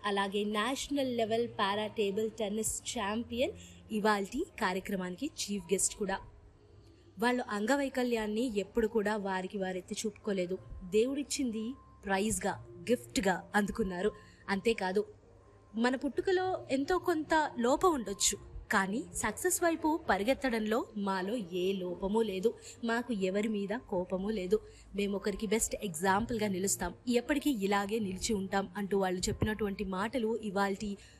అలాగే national level para table tennis champion ఇవాల్టి కార్యక్రమానికి చీఫ్ గెస్ట్ కూడా వాళ్ళు అంగవైకల్యాన్ని ఎప్పుడు కూడా వారికి వారు ఎత్తి చూపుకోలేదు దేవుడిచ్చింది ప్రైజ్గా గిఫ్ట్గా అందుకున్నారు అంతేకాదు మన పుట్టుకలో ఎంతో కొంత లోపం ఉండొచ్చు కానీ సక్సెస్ వైపు పరిగెత్తడంలో మాలో ఏ లోపము లేదు మాకు ఎవరి మీద కోపము లేదు మేము ఒకరికి బెస్ట్ ఎగ్జాంపుల్గా నిలుస్తాం ఎప్పటికీ ఇలాగే నిలిచి ఉంటాం అంటూ వాళ్ళు చెప్పినటువంటి మాటలు ఇవాల్టి